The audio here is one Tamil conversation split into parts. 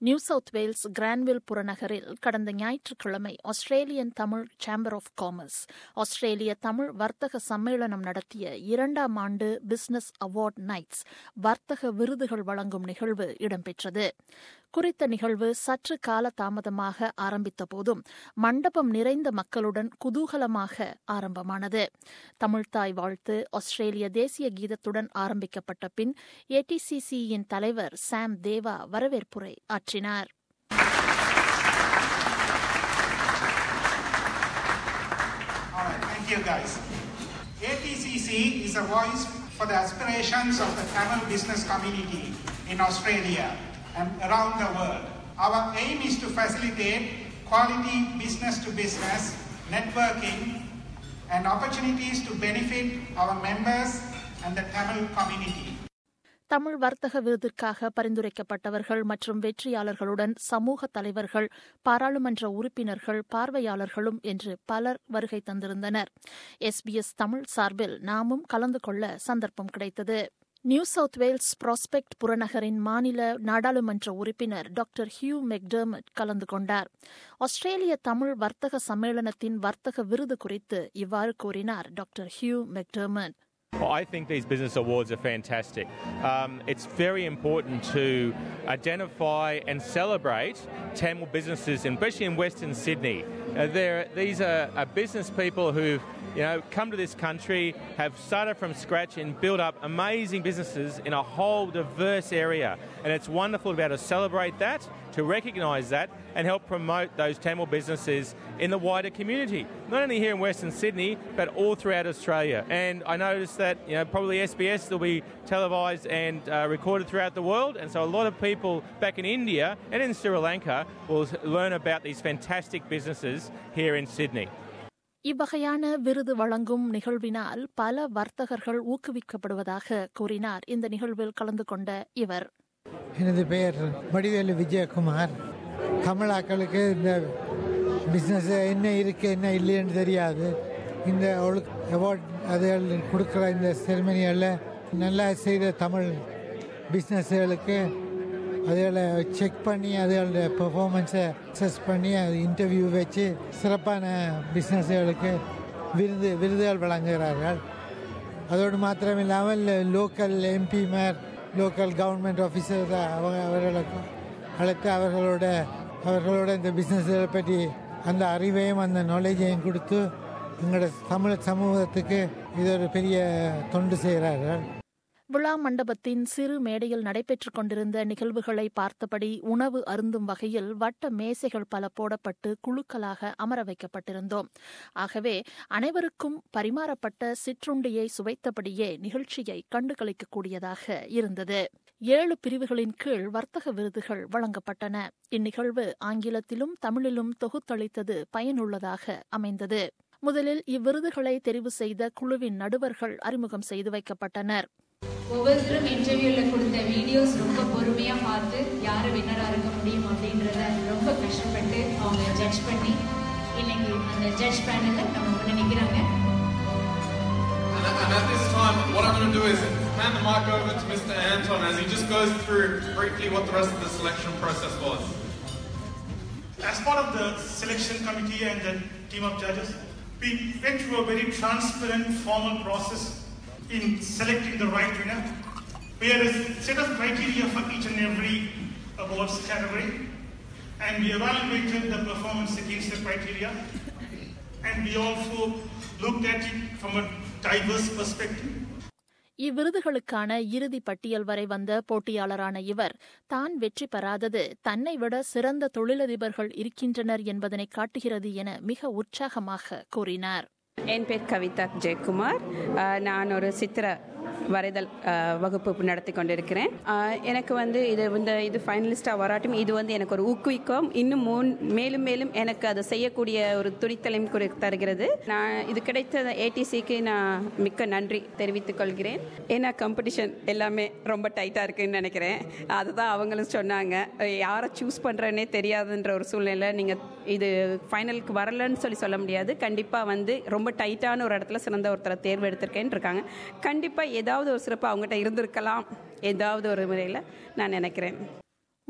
நியூ சவுத் வேல்ஸ் கிரான்வில் புறநகரில் கடந்த ஞாயிற்றுக்கிழமை Australian Tamil chamber of commerce Australia Tamil வர்த்தக சம்மேளனம் நடத்திய இரண்டாம் ஆண்டு பிசினஸ் அவார்ட் நைட்ஸ் வர்த்தக விருதுகள் வழங்கும் நிகழ்வு இடம்பெற்றது குறித்த நிகழ்வு சற்று கால தாமதமாக ஆரம்பித்த போதும் மண்டபம் நிறைந்த மக்களுடன் குதூகலமாக ஆரம்பமானது தமிழ்தாய் வாழ்த்து ஆஸ்திரேலிய தேசிய கீதத்துடன் ஆரம்பிக்கப்பட்ட பின் ஏடிசிசியின் தலைவர் சாம் தேவா வரவேற்புரை ஆற்றினார் All right, thank you guys. ATCC is a voice for the aspirations of the Tamil business community in Australia and around the world. Our aim is to facilitate quality business to business networking and opportunities to benefit our members and the Tamil community. Tamil வர்த்தக விருதிற்காக பரிந்துரைக்கப்பட்டவர்கள் மற்றும் வெற்றியாளர்களுடன் சமூக தலைவர்கள் பாராளுமன்ற உறுப்பினர்கள் பார்வையாளர்களும் என்று பலர் வருகை தந்திருந்தனர் எஸ்பிஎஸ் தமிழ் சார்பில் நாமும் கலந்து கொள்ள சந்தர்ப்பம் கிடைத்தது நியூ சவுத் வேல்ஸ் ப்ராஸ்பெக்ட் புறநகரின் மாநில நாடாளுமன்ற உறுப்பினர் டாக்டர் ஹியூ மெக்டர்மட் கலந்து கொண்டார் ஆஸ்திரேலிய தமிழ் வர்த்தக சம்மேளனத்தின் வர்த்தக விருது குறித்து இவ்வாறு கூறினார் doctor Hugh McDermott Well, I think these business awards are fantastic. Um, it's very important to identify and celebrate Tamil businesses, especially in Western Sydney. Uh, there, these are, are business people who've you know, come to this country, have started from scratch and built up amazing businesses in a whole diverse area. And it's wonderful to be able to celebrate that, to recognise that, and help promote those Tamil businesses in the wider community. Not only here in Western Sydney, but all throughout Australia. And I noticed that you know probably SBS will be televised and uh, recorded throughout the world, and so a lot of people back in India and in Sri Lanka will learn about these fantastic businesses here in Sydney. இவ்வகையான விருது வழங்கும் நிகழ்வினால் பல வர்த்தகர்கள் ஊக்குவிக்கப்படுவதாக கூறினார் இந்த நிகழ்வில் கலந்து கொண்ட இவர் எனது பெயர் வடிவேலு விஜயகுமார் தமிழாக்களுக்கு இந்த பிஸ்னஸ் என்ன இருக்கு என்ன இல்லைன்னு தெரியாது இந்த அவார்ட் அதுகள் கொடுக்குற இந்த செரிமனிகளில் நல்லா செய்த தமிழ் பிஸ்னஸ்களுக்கு அதுகளை செக் பண்ணி அதுகளோட பெர்ஃபார்மன்ஸை அசஸ் பண்ணி அது இன்டர்வியூ வச்சு சிறப்பான பிஸ்னஸ்களுக்கு விருது விருதுகள் வழங்குகிறார்கள் அதோடு மாத்திரமில்லாமல் லோக்கல் எம்பிமார் லோக்கல் கவர்மெண்ட் ஆஃபீஸர்ஸ் அவங்க அவர்களுக்கு அழைத்து அவர்களோட அவர்களோட இந்த பிஸ்னஸ்களை பற்றி அந்த அறிவையும் அந்த நாலேஜையும் கொடுத்து எங்களோட தமிழ் சமூகத்துக்கு இது ஒரு பெரிய தொண்டு செய்கிறார்கள் விழா மண்டபத்தின் சிறு மேடையில் நடைபெற்றுக் கொண்டிருந்த நிகழ்வுகளை பார்த்தபடி உணவு அருந்தும் வகையில் வட்ட மேசைகள் பல போடப்பட்டு குழுக்களாக அமர வைக்கப்பட்டிருந்தோம் ஆகவே அனைவருக்கும் பரிமாறப்பட்ட சிற்றுண்டியை சுவைத்தபடியே நிகழ்ச்சியை கண்டுகளிக்கக்கூடியதாக இருந்தது ஏழு பிரிவுகளின் கீழ் வர்த்தக விருதுகள் வழங்கப்பட்டன இந்நிகழ்வு ஆங்கிலத்திலும் தமிழிலும் தொகுத்தளித்தது பயனுள்ளதாக அமைந்தது முதலில் இவ்விருதுகளை தெரிவு செய்த குழுவின் நடுவர்கள் அறிமுகம் செய்து வைக்கப்பட்டனர் ஒவ்வொருத்தரும் இன்டர்வியூல கொடுத்த வீடியோஸ் ரொம்ப பொறுமையா பார்த்து யாரு வின்னரா இருக்க முடியும் அப்படின்றத ரொம்ப கஷ்டப்பட்டு அவங்க ஜட்ஜ் பண்ணி இன்னைக்கு அந்த ஜட்ஜ் பேனல்ல நம்ம முன்ன நிக்கிறாங்க And, and at this time, what I'm going to do is hand the mic over to Mr. Anton as he just goes through briefly what the rest of the selection process was. As part of the selection committee and the team of judges, we went through a very transparent, formal process in selecting the right winner. We had a set of criteria for each and every awards category, and we evaluated the performance against the criteria, and we also looked at it from a diverse perspective. இவ்விருதுகளுக்கான இறுதி பட்டியல் வரை வந்த போட்டியாளரான இவர் தான் வெற்றி பெறாதது தன்னை விட சிறந்த தொழிலதிபர்கள் இருக்கின்றனர் என்பதனை காட்டுகிறது என மிக உற்சாகமாக கூறினார் என் பேர் கவிதா ஜெயக்குமார் அஹ், நான் ஒரு சித்திர வரைதல் அஹ், வகுப்பு நடத்தி கொண்டிருக்கிறேன் அஹ், எனக்கு வந்து இது இந்த இது ஃபைனலிஸ்டாக வராட்டும் இது வந்து எனக்கு ஒரு ஊக்குவிக்கும் இன்னும் மூன் மேலும் மேலும் எனக்கு அதை செய்யக்கூடிய ஒரு துடித்தலையும் குறி தருகிறது நான் இது கிடைத்த ஏடிசிக்கு நான் மிக்க நன்றி தெரிவித்துக் கொள்கிறேன் ஏன்னா காம்படிஷன் எல்லாமே ரொம்ப டைட்டாக இருக்குன்னு நினைக்கிறேன் அதுதான் அவங்களும் சொன்னாங்க யாரை சூஸ் பண்ணுறேன்னே தெரியாதுன்ற ஒரு சூழ்நிலை நீங்கள் இது ஃபைனலுக்கு வரலன்னு சொல்லி சொல்ல முடியாது கண்டிப்பாக வந்து ரொம்ப டைட்டான ஒரு இடத்துல சிறந்த ஒருத்தரை தேர்வு எடுத்திருக்கேன்னு இருக்காங்க கண்டிப்பாக ஏதாவது ஒரு சிறப்பு அவங்ககிட்ட இருந்திருக்கலாம் ஏதாவது ஒரு முறையில் நான் நினைக்கிறேன்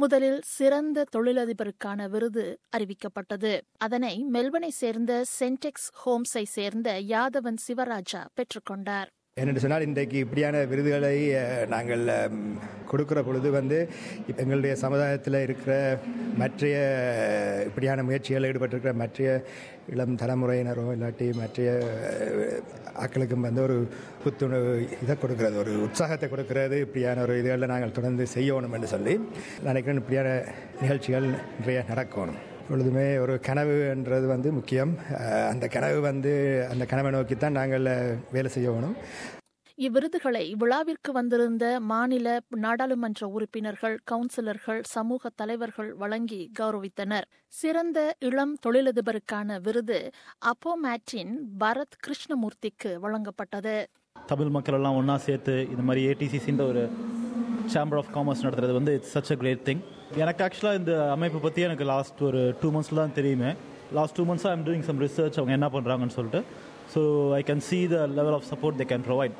முதலில் சிறந்த தொழிலதிபருக்கான விருது அறிவிக்கப்பட்டது அதனை மெல்பனை சேர்ந்த சென்டெக்ஸ் ஹோம்ஸை சேர்ந்த யாதவன் சிவராஜா பெற்றுக்கொண்டார் என்னென்னு சொன்னால் இன்றைக்கு இப்படியான விருதுகளை அஹ், நாங்கள் அம், கொடுக்கிற பொழுது வந்து இப்ப எங்களுடைய சமுதாயத்தில் இருக்கிற மற்றைய அஹ், இப்படியான முயற்சிகளில் ஈடுபட்டிருக்கிற மற்றைய இளம் தலைமுறையினரோ இல்லாட்டி மற்றைய அஹ், ஆட்களுக்கும் வந்து ஒரு புத்துணர்வு இதை கொடுக்கிறது ஒரு உற்சாகத்தை கொடுக்கிறது இப்படியான ஒரு இதுகளில் நாங்கள் தொடர்ந்து செய்யணும் என்று சொல்லி நினைக்கிறேன் இப்படியான நிகழ்ச்சிகள் நிறைய நடக்கணும் பொழுதுமே ஒரு கனவுன்றது வந்து முக்கியம் அஹ், அந்த கனவு வந்து அந்த கனவை நோக்கித்தான் நாங்கள் அஹ், வேலை செய்யணும் இவ்விருதுகளை விழாவிற்கு வந்திருந்த மாநில நாடாளுமன்ற உறுப்பினர்கள் கவுன்சிலர்கள் சமூக தலைவர்கள் வழங்கி கௌரவித்தனர் சிறந்த இளம் தொழிலதிபருக்கான விருது அப்போமேட்டின் பரத் கிருஷ்ணமூர்த்திக்கு வழங்கப்பட்டது தமிழ் மக்கள் எல்லாம் ஒன்றா சேர்த்து இந்த மாதிரி ஏடிசிசின்ற ஒரு சேம்பர் ஆஃப் காமர்ஸ் நடத்துறது வந்து it's such a great thing எனக்கு ஆக்சுவலாக இந்த அமைப்பு பற்றி எனக்கு லாஸ்ட் ஒரு டூ மந்த்ஸில் தான் தெரியுமே லாஸ்ட் டூ மந்த்ஸாக ஐம் டூயிங் சம் ரிசர்ச் அவங்க என்ன பண்ணுறாங்கன்னு சொல்லிட்டு so I can see the level of support they can provide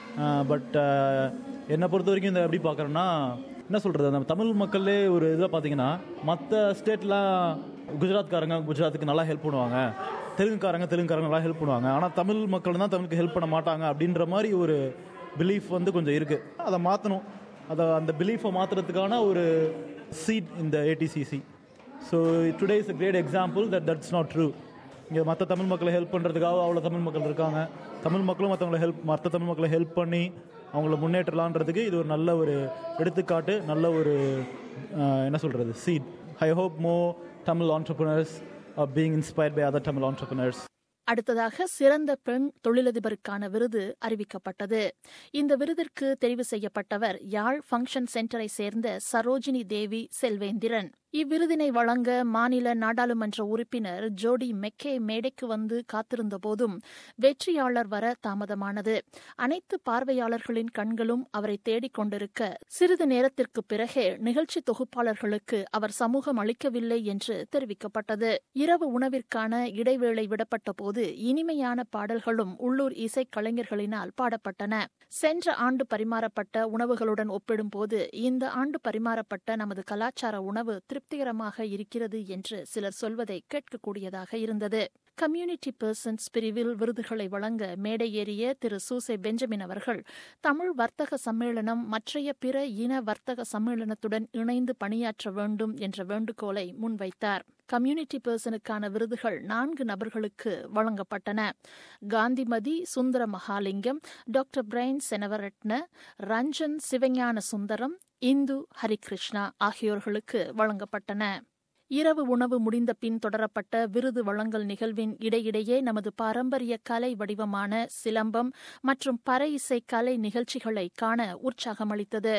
but என்னை பொறுத்த வரைக்கும் இந்த எப்படி பார்க்குறேன்னா என்ன சொல்கிறது நம்ம தமிழ் மக்களே ஒரு இதில் பார்த்தீங்கன்னா மற்ற ஸ்டேட்லாம் குஜராத்காரங்க குஜராத்துக்கு நல்லா ஹெல்ப் பண்ணுவாங்க தெலுங்குக்காரங்க தெலுங்குக்காரங்க நல்லா ஹெல்ப் பண்ணுவாங்க ஆனால் தமிழ் மக்கள் தான் தமிழுக்கு ஹெல்ப் பண்ண மாட்டாங்க அப்படின்ற மாதிரி ஒரு பிலீஃப் வந்து கொஞ்சம் இருக்குது அதை மாற்றணும் அதை அந்த பிலீஃபை மாற்றுறதுக்கான ஒரு சீட் இந்த ATCC so today is a great example that that's not true இங்கே மற்ற தமிழ் மக்களை ஹெல்ப் பண்ணுறதுக்காக அவ்வளோ தமிழ் மக்கள் இருக்காங்க தமிழ் மக்களும் மற்றவங்களை ஹெல்ப் மற்ற தமிழ் மக்களை ஹெல்ப் பண்ணி அவங்கள முன்னேற்றலான்றதுக்கு இது ஒரு நல்ல ஒரு எடுத்துக்காட்டு நல்ல ஒரு அஹ், என்ன சொல்கிறது seat I hope more Tamil entrepreneurs being inspired by other Tamil entrepreneurs அடுத்ததாக சிறந்த பெண் தொழிலதிபருக்கான விருது அறிவிக்கப்பட்டது இந்த விருதிற்கு தெரிவு செய்யப்பட்டவர் யாழ் ஃபங்க்ஷன் சென்டரை சேர்ந்த சரோஜினி தேவி செல்வேந்திரன் இவ்விருதினை வழங்க மாநில நாடாளுமன்ற உறுப்பினர் ஜோடி மெக்கே மேடைக்கு வந்து காத்திருந்த போதும் வெற்றியாளர் வர தாமதமானது அனைத்து பார்வையாளர்களின் கண்களும் அவரை தேடிக் கொண்டிருக்க சிறிது நேரத்திற்கு பிறகே நிகழ்ச்சி தொகுப்பாளர்களுக்கு அவர் சமூகம் அளிக்கவில்லை என்று தெரிவிக்கப்பட்டது இரவு உணவிற்கான இடைவேளை விடப்பட்ட போது இனிமையான பாடல்களும் உள்ளூர் இசைக் கலைஞர்களினால் பாடப்பட்டன சென்ற ஆண்டு பரிமாறப்பட்ட உணவுகளுடன் ஒப்பிடும்போது இந்த ஆண்டு பரிமாறப்பட்ட நமது கலாச்சார உணவு திருப்திகரமாக இருக்கிறது என்று சிலர் சொல்வதை கேட்கக்கூடியதாக இருந்தது கம்யூனிட்டி பர்சன்ஸ் பிரிவில் விருதுகளை வழங்க மேடை ஏறிய திரு சூசை பெஞ்சமின் அவர்கள் தமிழ் வர்த்தக சம்மேளனம் மற்றைய பிற இன வர்த்தக சம்மேளனத்துடன் இணைந்து பணியாற்ற வேண்டும் என்ற வேண்டுகோளை முன்வைத்தார் கம்யூனிட்டி பர்சனுக்கான விருதுகள் நான்கு நபர்களுக்கு வழங்கப்பட்டன காந்திமதி சுந்தர மகாலிங்கம் டாக்டர் பிரைன் செனவரட்ன ரஞ்சன் சிவஞான சுந்தரம் இந்து ஹரிகிருஷ்ணா ஆகியோர்களுக்கு வழங்கப்பட்டன இரவு உணவு முடிந்த பின் தொடரப்பட்ட விருது வழங்கல் நிகழ்வின் இடையிடையே நமது பாரம்பரிய கலை வடிவமான சிலம்பம் மற்றும் பறை இசை கலை நிகழ்ச்சிகளை காண உற்சாகமளித்தது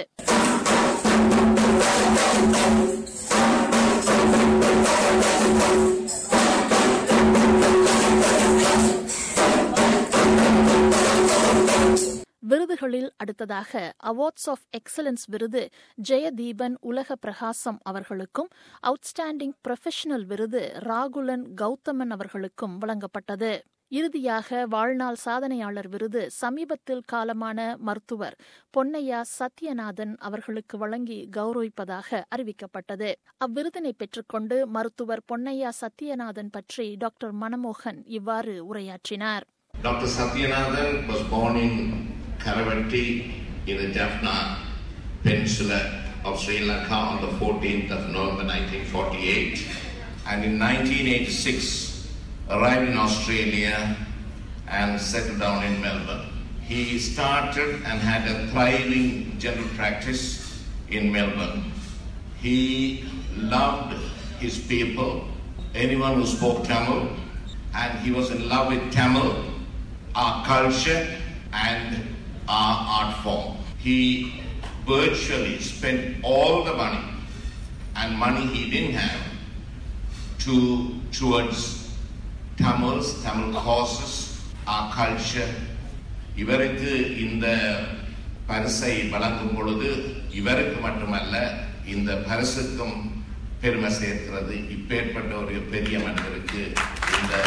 விருதுகளில் அடுத்ததாக அவார்ட்ஸ் ஆஃப் எக்ஸலன்ஸ் விருது ஜெயதீபன் உலக பிரகாசம் அவர்களுக்கும் அவுட்ஸ்டாண்டிங் ப்ரொஃபஷனல் விருது ராகுலன் கௌதமன் அவர்களுக்கும் வழங்கப்பட்டது இறுதியாக வாழ்நாள் சாதனையாளர் விருது சமீபத்தில் காலமான மருத்துவர் பொன்னையா சத்யநாதன் அவர்களுக்கு வழங்கி கௌரவிப்பதாக அறிவிக்கப்பட்டது அவ்விருதினை பெற்றுக்கொண்டு மருத்துவர் பொன்னையா சத்யநாதன் பற்றி டாக்டர் மனமோகன் இவ்வாறு உரையாற்றினார் Dr. Satyanathan was born in Karavatti in the Jaffna Peninsula of Sri Lanka on the 14th of November 1948 and in 1986 arrived in Australia and settled down in Melbourne. He started and had a thriving general practice in Melbourne. He loved his people, anyone who spoke Tamil, and he was in love with Tamil, our culture, and our art form. He virtually spent all the money and money he didn't have to towards Tamils, Tamil causes, our culture. இவருக்கு இந்த பரிசை வழங்கும் பொழுது இவருக்கு மட்டுமல்ல இந்த பரிசுக்கும் பெருமை சேர்க்கிறது இப்பேற்பட்ட ஒரு பெரிய மனிதருக்கு இந்த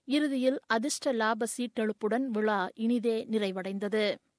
இறுதியில் அதிர்ஷ்ட லாப சீட்டெழுப்புடன் விழா இனிதே நிறைவடைந்தது